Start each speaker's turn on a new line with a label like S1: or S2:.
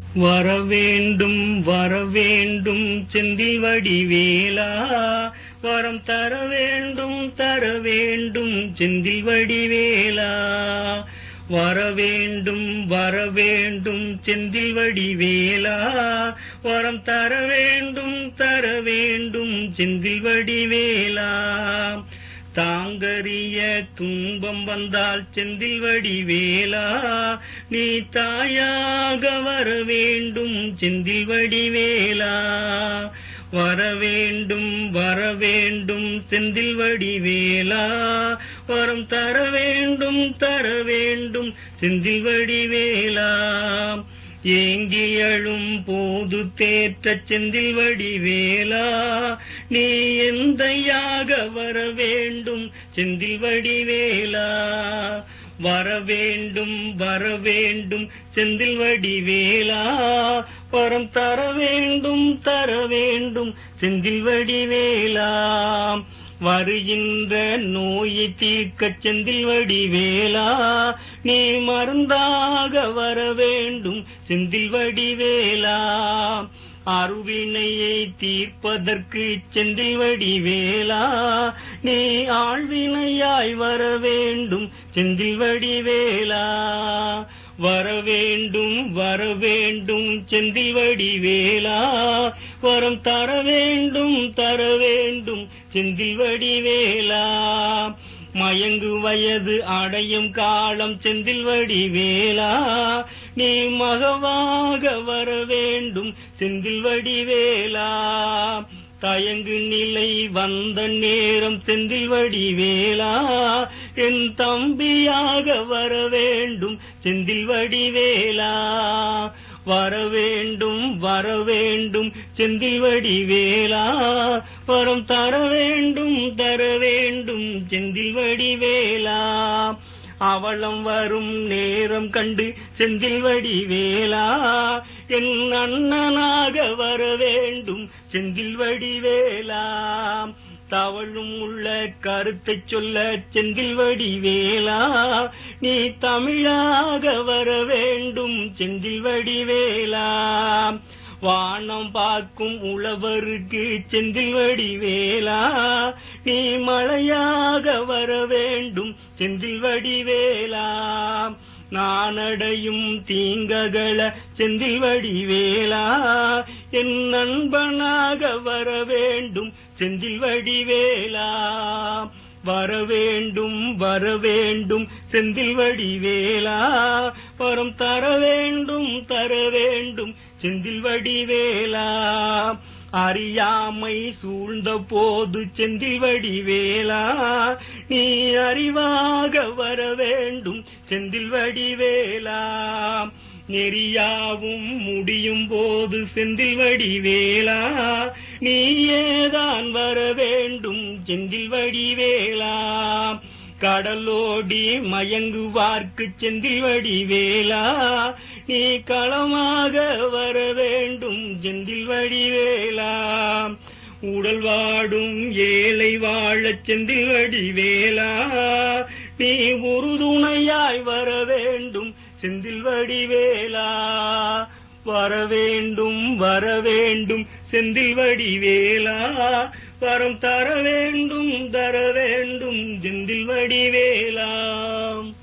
S1: வரவேண்டும் வரவேண்டும் செந்தில் வடிவேலா வரம் தர வேண்டும் தர வேண்டும் செந்தில் வடிவேலா வரவேண்டும் வரவேண்டும் செந்தில் வடிவேலா வரம் தர வேண்டும் தர வேண்டும் செந்தில் வடிவேலா தாங்கரிய துன்பம் வந்தால் செந்தில் வடிவேலா நீ தாயாக வர வேண்டும் செந்தில் வடிவேலா வர வேண்டும் வர வேண்டும் செந்தில் வடிவேலா வரம் தர வேண்டும் தர வேண்டும் செந்தில் வடிவேலா ஏங்கி அழும் போது தேற்ற செந்தில் வடிவேலா நீ எந்தையாக வர வேண்டும் செந்தில் வடிவேலா வர வேண்டும் வர வேண்டும் செந்தில் வடிவேலா வரம் தர வேண்டும் தர வேண்டும் செந்தில் வடிவேலா வருகின்ற நோயை தீர்க்க செந்தில் வடிவேலா நீ மருந்தாக வர வேண்டும் செந்தில் வடிவேலா அருவினையை தீர்ப்பதற்கு செந்தில் வடிவேலா நீ ஆழ்வினையாய் வர வேண்டும் செந்தில் வடிவேலா வர வேண்டும் வர வேண்டும் செந்தில் வடிவேலா வரம் தர வேண்டும் தர வேண்டும் செந்தில் வடிவேலா மயங்கு வயது அடையும் காலம் செந்தில் வடிவேலா நீ மகவாக வர வேண்டும் செந்தில் வடிவேலா தயங்கு நிலை வந்த நேரம் செந்தில் வடிவேலா என் தம்பியாக வர வேண்டும் செந்தில் வடிவேலா வர வேண்டும் வர வேண்டும் செந்தில் வடிவேலா வரம் தர வேண்டும் தர வேண்டும் செந்தில் வடிவேலா அவளம் வரும் நேரம் கண்டு செந்தில் வடிவேலா என் அண்ணனாக வர வேண்டும் செந்தில் வடிவேலா தவழும் உள்ள கருத்தை சொல்ல செந்தில் வடிவேலா நீ தமிழாக வர வேண்டும் செந்தில் வடிவேலா வானம் பார்க்கும் உழவருக்கு செந்தில் வடிவேலா நீ மழையாக வர வேண்டும் செந்தில் வடிவேலா நானடையும் தீங்ககள செந்தில் வடிவேலா என் நண்பனாக வர வேண்டும் செந்தில் வடிவேலா வர வேண்டும் வர வேண்டும் செந்தில் வடிவேலா வரம் தர வேண்டும் தர வேண்டும் செந்தில் வடிவேலா அறியாமை சூழ்ந்த போது செந்தில் வடிவேலா நீ அறிவாக வர வேண்டும் செந்தில் வடிவேலா நெறியாவும் முடியும் போது செந்தில் வடிவேலா நீயேதான் வர வேண்டும் செந்தில் வடிவேலா கடலோடி மயங்குவார்க்கு செந்தில் வடிவேலா நீ களமாக வர வேண்டும் செந்தில் வடிவேலா உடல் வாடும் ஏழை வாழச் செந்தில் வடிவேலா நீ உறுதுணையாய் வர வேண்டும் செந்தில் வடிவேலா வர வேண்டும் வர வேண்டும் செந்தில் வடிவேலா வரம் தர வேண்டும் தர வேண்டும் செந்தில் வடிவேலா